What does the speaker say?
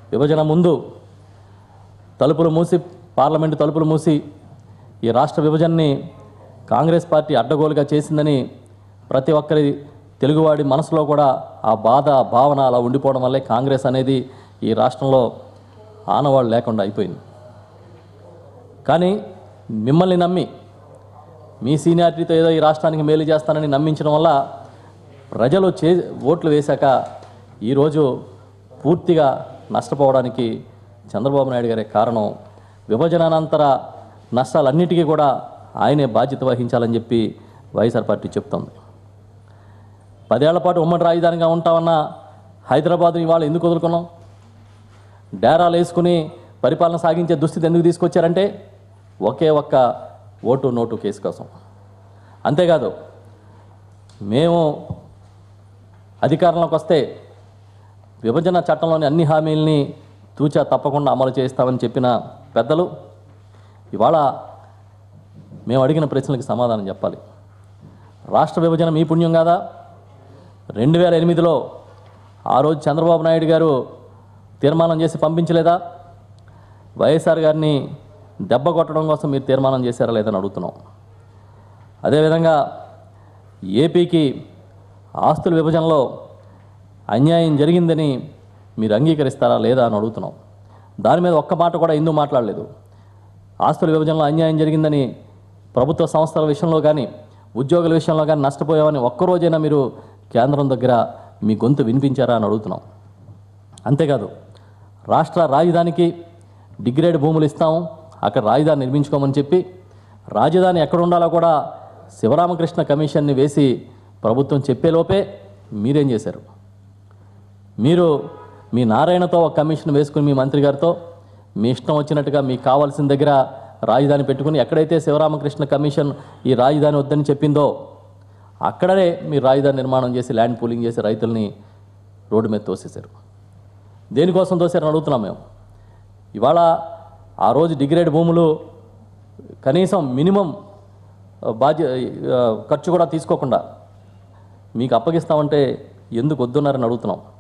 విభజన ముందు తలుపులు మూసి పార్లమెంటు తలుపులు మూసి ఈ రాష్ట్ర విభజనని కాంగ్రెస్ పార్టీ అడ్డగోలుగా చేసిందని ప్రతి ఒక్కరి తెలుగువాడి మనసులో కూడా ఆ బాధ భావన అలా ఉండిపోవడం వల్లే కాంగ్రెస్ అనేది ఈ రాష్ట్రంలో ఆనవాళ్ళు లేకుండా అయిపోయింది కానీ మిమ్మల్ని నమ్మి మీ సీనియారిటీతో ఏదో ఈ రాష్ట్రానికి మేలు చేస్తానని నమ్మించడం వల్ల ప్రజలు చే ఓట్లు వేశాక ఈరోజు పూర్తిగా నష్టపోవడానికి చంద్రబాబు నాయుడు గారే కారణం విభజనానంతర నష్టాలన్నిటికీ కూడా ఆయనే బాధ్యత వహించాలని చెప్పి వైఎస్ఆర్ పార్టీ చెప్తోంది పదేళ్ల పాటు ఉమ్మడి రాజధానిగా ఉంటామన్న హైదరాబాద్ని ఇవాళ ఎందుకు వదులుకున్నాం డేరాలు వేసుకుని పరిపాలన సాగించే దుస్థితి ఎందుకు తీసుకొచ్చారంటే ఒకే ఒక్క ఓటు నోటు కేసు కోసం అంతేకాదు మేము అధికారంలోకి వస్తే విభజన చట్టంలోని అన్ని హామీల్ని తూచా తప్పకుండా అమలు చేస్తామని చెప్పిన పెద్దలు ఇవాళ మేము అడిగిన ప్రశ్నలకు సమాధానం చెప్పాలి రాష్ట్ర విభజన మీ పుణ్యం కాదా రెండు వేల ఎనిమిదిలో ఆ రోజు చంద్రబాబు నాయుడు గారు తీర్మానం చేసి పంపించలేదా వైఎస్ఆర్ గారిని దెబ్బ కొట్టడం కోసం మీరు తీర్మానం చేశారా లేదని అడుగుతున్నాం అదేవిధంగా ఏపీకి ఆస్తుల విభజనలో అన్యాయం జరిగిందని మీరు అంగీకరిస్తారా లేదా అని అడుగుతున్నాం దాని మీద ఒక్క మాట కూడా ఎందుకు మాట్లాడలేదు ఆస్తుల విభజనలో అన్యాయం జరిగిందని ప్రభుత్వ సంస్థల విషయంలో కానీ ఉద్యోగుల విషయంలో కానీ నష్టపోయామని ఒక్కరోజైనా మీరు కేంద్రం దగ్గర మీ గొంతు వినిపించారా అని అడుగుతున్నాం అంతేకాదు రాష్ట్ర రాజధానికి డిగ్రేడ్ భూములు ఇస్తాం అక్కడ రాజధాని నిర్మించుకోమని చెప్పి రాజధాని ఎక్కడ ఉండాలో కూడా శివరామకృష్ణ కమిషన్ని వేసి ప్రభుత్వం చెప్పేలోపే మీరేం చేశారు మీరు మీ నారాయణతో ఒక కమిషన్ వేసుకుని మీ మంత్రి గారితో మీ ఇష్టం వచ్చినట్టుగా మీకు కావాల్సిన దగ్గర రాజధాని పెట్టుకుని ఎక్కడైతే శివరామకృష్ణ కమిషన్ ఈ రాజధాని వద్దని చెప్పిందో అక్కడనే మీరు రాజధాని నిర్మాణం చేసి ల్యాండ్ పూలింగ్ చేసి రైతుల్ని రోడ్డు మీద తోసేశారు దేనికోసం తోసారని అడుగుతున్నాం మేము ఇవాళ ఆ రోజు డిగ్రేడ్ భూములు కనీసం మినిమం బాధ్య ఆ, ఖర్చు కూడా తీసుకోకుండా మీకు అప్పగిస్తామంటే ఎందుకు వద్దున్నారని అడుగుతున్నాం